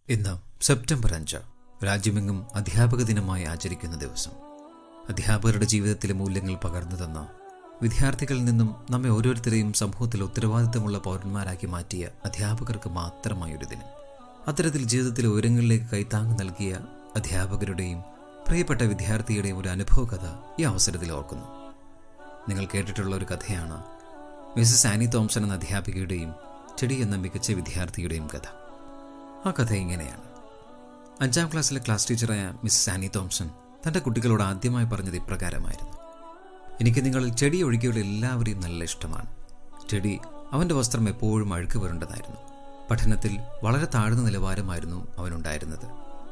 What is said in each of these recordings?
ഇന്ന് സെപ്റ്റംബർ അഞ്ച് രാജ്യമെങ്ങും അധ്യാപക ദിനമായി ആചരിക്കുന്ന ദിവസം അധ്യാപകരുടെ ജീവിതത്തിലെ മൂല്യങ്ങൾ പകർന്നു തന്ന വിദ്യാർത്ഥികളിൽ നിന്നും നമ്മെ ഓരോരുത്തരെയും സമൂഹത്തിൽ ഉത്തരവാദിത്തമുള്ള പൗരന്മാരാക്കി മാറ്റിയ അധ്യാപകർക്ക് മാത്രമായൊരു ദിനം അത്തരത്തിൽ ജീവിതത്തിലെ ഉയരങ്ങളിലേക്ക് കൈത്താങ്ങ് നൽകിയ അധ്യാപകരുടെയും പ്രിയപ്പെട്ട വിദ്യാർത്ഥിയുടെയും ഒരു അനുഭവ കഥ ഈ അവസരത്തിൽ ഓർക്കുന്നു നിങ്ങൾ കേട്ടിട്ടുള്ള ഒരു കഥയാണ് മിസ്സസ് ആനി തോംസൺ എന്ന അധ്യാപികയുടെയും ചെടി എന്ന മികച്ച വിദ്യാർത്ഥിയുടെയും കഥ ആ കഥ ഇങ്ങനെയാണ് അഞ്ചാം ക്ലാസ്സിലെ ക്ലാസ് ടീച്ചറായ മിസ്സസ് ആനി തോംസൺ തൻ്റെ കുട്ടികളോട് ആദ്യമായി പറഞ്ഞത് ഇപ്രകാരമായിരുന്നു എനിക്ക് നിങ്ങളിൽ ചെടി ഒഴികെയുള്ള എല്ലാവരെയും നല്ല ഇഷ്ടമാണ് ചെടി അവൻ്റെ വസ്ത്രം എപ്പോഴും അഴുക്ക് വരേണ്ടതായിരുന്നു പഠനത്തിൽ വളരെ താഴ്ന്ന നിലവാരമായിരുന്നു അവനുണ്ടായിരുന്നത്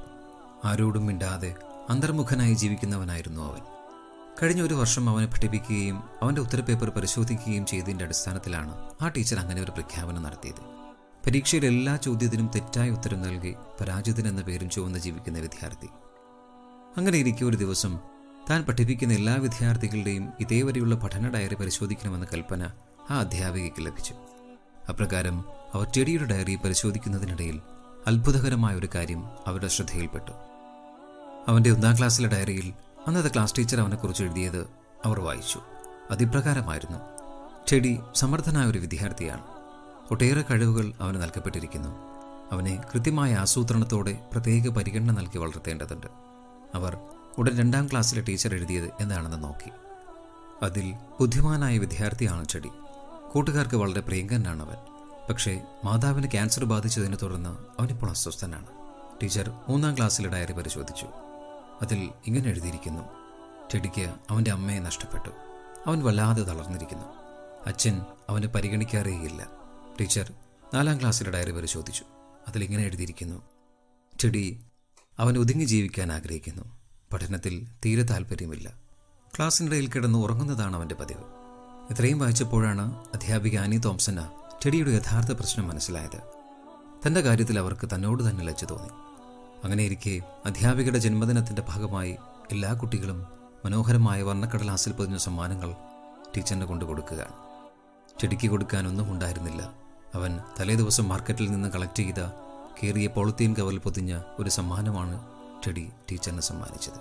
ആരോടും മിണ്ടാതെ അന്തർമുഖനായി ജീവിക്കുന്നവനായിരുന്നു അവൻ കഴിഞ്ഞ ഒരു വർഷം അവനെ പഠിപ്പിക്കുകയും അവൻ്റെ ഉത്തരപേപ്പർ പരിശോധിക്കുകയും ചെയ്തതിൻ്റെ അടിസ്ഥാനത്തിലാണ് ആ ടീച്ചർ അങ്ങനെ ഒരു പ്രഖ്യാപനം നടത്തിയത് പരീക്ഷയിൽ എല്ലാ ചോദ്യത്തിനും തെറ്റായ ഉത്തരം നൽകി പരാജിതൻ എന്ന പേരും ചുവന്ന് ജീവിക്കുന്ന വിദ്യാർത്ഥി അങ്ങനെ ഇരിക്കെ ഒരു ദിവസം താൻ പഠിപ്പിക്കുന്ന എല്ലാ വിദ്യാർത്ഥികളുടെയും ഇതേവരെയുള്ള പഠന ഡയറി പരിശോധിക്കണമെന്ന കൽപ്പന ആ അധ്യാപികയ്ക്ക് ലഭിച്ചു അപ്രകാരം അവർ ചെടിയുടെ ഡയറി പരിശോധിക്കുന്നതിനിടയിൽ അത്ഭുതകരമായ ഒരു കാര്യം അവരുടെ ശ്രദ്ധയിൽപ്പെട്ടു അവൻ്റെ ഒന്നാം ക്ലാസ്സിലെ ഡയറിയിൽ അന്നത്തെ ക്ലാസ് ടീച്ചർ അവനെക്കുറിച്ച് എഴുതിയത് അവർ വായിച്ചു അതിപ്രകാരമായിരുന്നു ചെടി സമർത്ഥനായ ഒരു വിദ്യാർത്ഥിയാണ് ഒട്ടേറെ കഴിവുകൾ അവന് നൽകപ്പെട്ടിരിക്കുന്നു അവനെ കൃത്യമായ ആസൂത്രണത്തോടെ പ്രത്യേക പരിഗണന നൽകി വളർത്തേണ്ടതുണ്ട് അവർ ഉടൻ രണ്ടാം ക്ലാസ്സിലെ ടീച്ചർ എഴുതിയത് എന്താണെന്ന് നോക്കി അതിൽ ബുദ്ധിമാനായ വിദ്യാർത്ഥിയാണ് ചെടി കൂട്ടുകാർക്ക് വളരെ പ്രിയങ്കരനാണ് അവൻ പക്ഷേ മാതാവിന് ക്യാൻസർ ബാധിച്ചതിനെ തുടർന്ന് അവനിപ്പോൾ അസ്വസ്ഥനാണ് ടീച്ചർ മൂന്നാം ക്ലാസ്സിലെ ഡയറി പരിശോധിച്ചു അതിൽ ഇങ്ങനെ എഴുതിയിരിക്കുന്നു ചെടിക്ക് അവൻ്റെ അമ്മയെ നഷ്ടപ്പെട്ടു അവൻ വല്ലാതെ തളർന്നിരിക്കുന്നു അച്ഛൻ അവനെ പരിഗണിക്കാറേയില്ല ടീച്ചർ നാലാം ക്ലാസ്സിലെ ഡയറി പരിശോധിച്ചു അതിലിങ്ങനെ എഴുതിയിരിക്കുന്നു ചെടി അവൻ ഒതുങ്ങി ജീവിക്കാൻ ആഗ്രഹിക്കുന്നു പഠനത്തിൽ തീരെ താല്പര്യമില്ല ക്ലാസ്സിനിടയിൽ കിടന്ന് ഉറങ്ങുന്നതാണ് അവൻ്റെ പതിവ് ഇത്രയും വായിച്ചപ്പോഴാണ് അധ്യാപിക ആനി തോംസന് ചെടിയുടെ യഥാർത്ഥ പ്രശ്നം മനസ്സിലായത് തൻ്റെ കാര്യത്തിൽ അവർക്ക് തന്നോട് തന്നെ ലജ്ജ തോന്നി അങ്ങനെ ഇരിക്കെ അധ്യാപികയുടെ ജന്മദിനത്തിൻ്റെ ഭാഗമായി എല്ലാ കുട്ടികളും മനോഹരമായ വർണ്ണക്കടലാസിൽ പൊതിഞ്ഞ സമ്മാനങ്ങൾ ടീച്ചറിന് കൊണ്ടു കൊടുക്കുകയാണ് ചെടിക്ക് കൊടുക്കാൻ ഒന്നും ഉണ്ടായിരുന്നില്ല അവൻ തലേ ദിവസം മാർക്കറ്റിൽ നിന്ന് കളക്ട് ചെയ്ത കീറിയ പോളിത്തീൻ കവറിൽ പൊതിഞ്ഞ ഒരു സമ്മാനമാണ് ചെടി ടീച്ചറിന് സമ്മാനിച്ചത്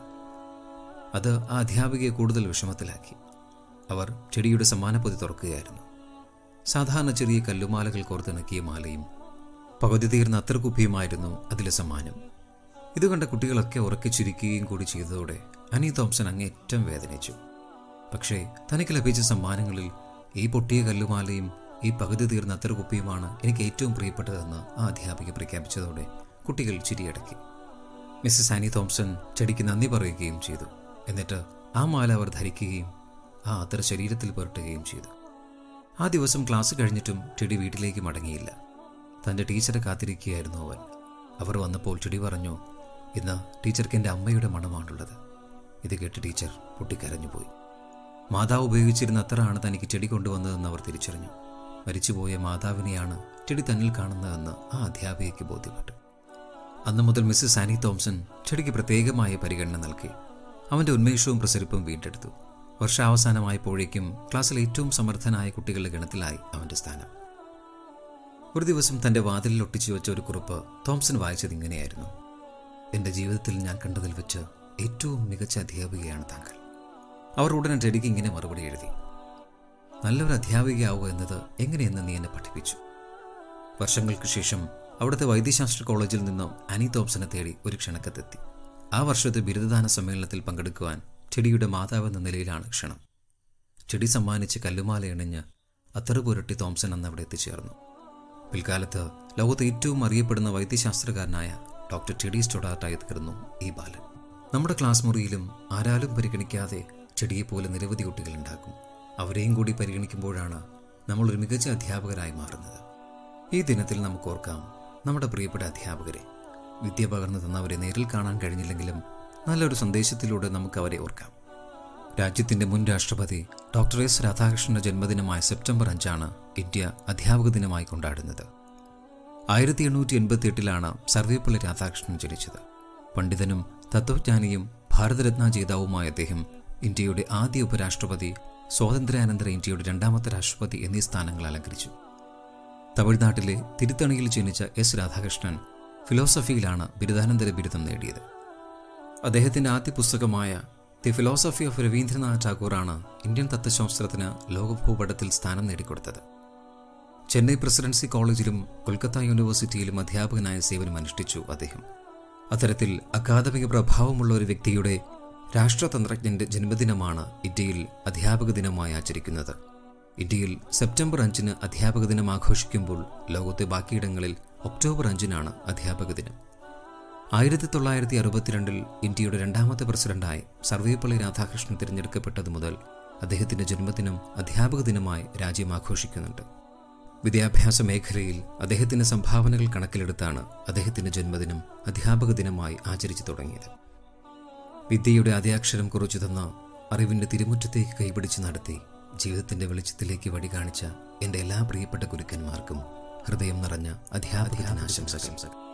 അത് ആ അധ്യാപികയെ കൂടുതൽ വിഷമത്തിലാക്കി അവർ ചെടിയുടെ സമ്മാനപ്പൊതി തുറക്കുകയായിരുന്നു സാധാരണ ചെറിയ കല്ലുമാലകൾ കോർത്തിണക്കിയ മാലയും പകുതി തീർന്ന അത്രക്കുപ്പിയുമായിരുന്നു അതിലെ സമ്മാനം ഇത് കണ്ട കുട്ടികളൊക്കെ ഉറക്കെ ചിരിക്കുകയും കൂടി ചെയ്തതോടെ അനി തോംസൺ അങ്ങേറ്റം വേദനിച്ചു പക്ഷേ തനിക്ക് ലഭിച്ച സമ്മാനങ്ങളിൽ ഈ പൊട്ടിയ കല്ലുമാലയും ഈ പകുതി തീർന്ന അത്രക്കുപ്പിയുമാണ് എനിക്ക് ഏറ്റവും പ്രിയപ്പെട്ടതെന്ന് ആ അധ്യാപിക പ്രഖ്യാപിച്ചതോടെ കുട്ടികൾ ചിരിയടക്കി മിസ്സസ് ആനി തോംസൺ ചെടിക്ക് നന്ദി പറയുകയും ചെയ്തു എന്നിട്ട് ആ മാല അവർ ധരിക്കുകയും ആ അത്ര ശരീരത്തിൽ പുരട്ടുകയും ചെയ്തു ആ ദിവസം ക്ലാസ് കഴിഞ്ഞിട്ടും ചെടി വീട്ടിലേക്ക് മടങ്ങിയില്ല തൻ്റെ ടീച്ചറെ കാത്തിരിക്കുകയായിരുന്നു അവൻ അവർ വന്നപ്പോൾ ചെടി പറഞ്ഞു ഇന്ന് ടീച്ചർക്ക് എൻ്റെ അമ്മയുടെ മണമാണുള്ളത് ഇത് കേട്ട് ടീച്ചർ പൊട്ടിക്കരഞ്ഞുപോയി മാതാവ് ഉപയോഗിച്ചിരുന്ന അത്രയാണ് തനിക്ക് ചെടി കൊണ്ടുവന്നതെന്ന് അവർ തിരിച്ചറിഞ്ഞു മരിച്ചുപോയ മാതാവിനെയാണ് ചെടി തന്നിൽ കാണുന്നതെന്ന് ആ അധ്യാപികയ്ക്ക് ബോധ്യപ്പെട്ടു അന്നു മുതൽ മിസ്സസ് ആനി തോംസൺ ചെടിക്ക് പ്രത്യേകമായ പരിഗണന നൽകി അവൻ്റെ ഉന്മേഷവും പ്രസരിപ്പും വീണ്ടെടുത്തു വർഷാവസാനമായപ്പോഴേക്കും ക്ലാസ്സിൽ ഏറ്റവും സമർത്ഥനായ കുട്ടികളുടെ ഗണത്തിലായി അവൻ്റെ സ്ഥാനം ഒരു ദിവസം തൻ്റെ വാതിലിൽ ഒട്ടിച്ചു വെച്ച ഒരു കുറിപ്പ് തോംസൺ വായിച്ചത് ഇങ്ങനെയായിരുന്നു എൻ്റെ ജീവിതത്തിൽ ഞാൻ കണ്ടതിൽ വെച്ച് ഏറ്റവും മികച്ച അധ്യാപികയാണ് താങ്കൾ അവർ ഉടനെ ചെടിക്ക് ഇങ്ങനെ മറുപടി എഴുതി നല്ലൊരു അധ്യാപികയാവുക എന്നത് എങ്ങനെയെന്ന് നീ എന്നെ പഠിപ്പിച്ചു വർഷങ്ങൾക്ക് ശേഷം അവിടുത്തെ വൈദ്യശാസ്ത്ര കോളേജിൽ നിന്നും അനി തോംസനെ തേടി ഒരു ക്ഷണക്കത്തെത്തി ആ വർഷത്തെ ബിരുദദാന സമ്മേളനത്തിൽ പങ്കെടുക്കുവാൻ ചെടിയുടെ മാതാവെന്ന നിലയിലാണ് ക്ഷണം ചെടി സമ്മാനിച്ച് കല്ലുമാല ഇണഞ്ഞ് അത്തറ് പുരട്ടി തോംസൺ അന്ന് അവിടെ എത്തിച്ചേർന്നു പിൽക്കാലത്ത് ലോകത്ത് ഏറ്റവും അറിയപ്പെടുന്ന വൈദ്യശാസ്ത്രകാരനായ ഡോക്ടർ ടെഡി സ്റ്റൊഡാർട്ടായി തീർന്നു ഈ ബാലൻ നമ്മുടെ ക്ലാസ് മുറിയിലും ആരാലും പരിഗണിക്കാതെ ചെടിയെപ്പോലെ നിരവധി കുട്ടികൾ ഉണ്ടാക്കും അവരെയും കൂടി പരിഗണിക്കുമ്പോഴാണ് നമ്മൾ ഒരു മികച്ച അധ്യാപകരായി മാറുന്നത് ഈ ദിനത്തിൽ നമുക്ക് ഓർക്കാം നമ്മുടെ പ്രിയപ്പെട്ട അധ്യാപകരെ വിദ്യ പകർന്നു തന്നവരെ നേരിൽ കാണാൻ കഴിഞ്ഞില്ലെങ്കിലും നല്ലൊരു സന്ദേശത്തിലൂടെ നമുക്ക് അവരെ ഓർക്കാം രാജ്യത്തിന്റെ മുൻ രാഷ്ട്രപതി ഡോക്ടർ എസ് രാധാകൃഷ്ണന്റെ ജന്മദിനമായ സെപ്റ്റംബർ അഞ്ചാണ് ഇന്ത്യ അധ്യാപക ദിനമായി കൊണ്ടാടുന്നത് ആയിരത്തി എണ്ണൂറ്റി എൺപത്തി എട്ടിലാണ് സർവേപ്പള്ളി രാധാകൃഷ്ണൻ ജനിച്ചത് പണ്ഡിതനും തത്വജ്ഞാനിയും ഭാരതരത്ന ജേതാവുമായ അദ്ദേഹം ഇന്ത്യയുടെ ആദ്യ ഉപരാഷ്ട്രപതി സ്വാതന്ത്ര്യാനന്തര ഇന്ത്യയുടെ രണ്ടാമത്തെ രാഷ്ട്രപതി എന്നീ സ്ഥാനങ്ങൾ അലങ്കരിച്ചു തമിഴ്നാട്ടിലെ തിരുത്തണിയിൽ ജനിച്ച എസ് രാധാകൃഷ്ണൻ ഫിലോസഫിയിലാണ് ബിരുദാനന്തര ബിരുദം നേടിയത് അദ്ദേഹത്തിൻ്റെ ആദ്യ പുസ്തകമായ ദി ഫിലോസഫി ഓഫ് രവീന്ദ്രനാഥ് ടാഗോറാണ് ഇന്ത്യൻ തത്വശാസ്ത്രത്തിന് ലോകഭൂപടത്തിൽ സ്ഥാനം നേടിക്കൊടുത്തത് ചെന്നൈ പ്രസിഡൻസി കോളേജിലും കൊൽക്കത്ത യൂണിവേഴ്സിറ്റിയിലും അധ്യാപകനായ സേവനം അനുഷ്ഠിച്ചു അദ്ദേഹം അത്തരത്തിൽ അക്കാദമിക പ്രഭാവമുള്ള ഒരു വ്യക്തിയുടെ രാഷ്ട്രതന്ത്രജ്ഞന്റെ ജന്മദിനമാണ് ഇന്ത്യയിൽ അധ്യാപക ദിനമായി ആചരിക്കുന്നത് ഇന്ത്യയിൽ സെപ്റ്റംബർ അഞ്ചിന് അധ്യാപക ദിനം ആഘോഷിക്കുമ്പോൾ ലോകത്തെ ബാക്കിയിടങ്ങളിൽ ഒക്ടോബർ അഞ്ചിനാണ് അധ്യാപക ദിനം ആയിരത്തി തൊള്ളായിരത്തി അറുപത്തിരണ്ടിൽ ഇന്ത്യയുടെ രണ്ടാമത്തെ പ്രസിഡന്റായി സർവേപ്പള്ളി രാധാകൃഷ്ണൻ തിരഞ്ഞെടുക്കപ്പെട്ടത് മുതൽ അദ്ദേഹത്തിന്റെ ജന്മദിനം അധ്യാപക ദിനമായി രാജ്യം ആഘോഷിക്കുന്നുണ്ട് വിദ്യാഭ്യാസ മേഖലയിൽ അദ്ദേഹത്തിന്റെ സംഭാവനകൾ കണക്കിലെടുത്താണ് അദ്ദേഹത്തിന്റെ ജന്മദിനം അധ്യാപക ദിനമായി ആചരിച്ചു തുടങ്ങിയത് വിദ്യയുടെ ആദ്യാക്ഷരം കുറിച്ചു തന്ന അറിവിന്റെ തിരുമുറ്റത്തേക്ക് കൈപിടിച്ച് നടത്തി ജീവിതത്തിന്റെ വെളിച്ചത്തിലേക്ക് വഴി കാണിച്ച എൻ്റെ എല്ലാ പ്രിയപ്പെട്ട ഗുരുക്കന്മാർക്കും ഹൃദയം നിറഞ്ഞ അധ്യാപക ദിനാശംസകൾ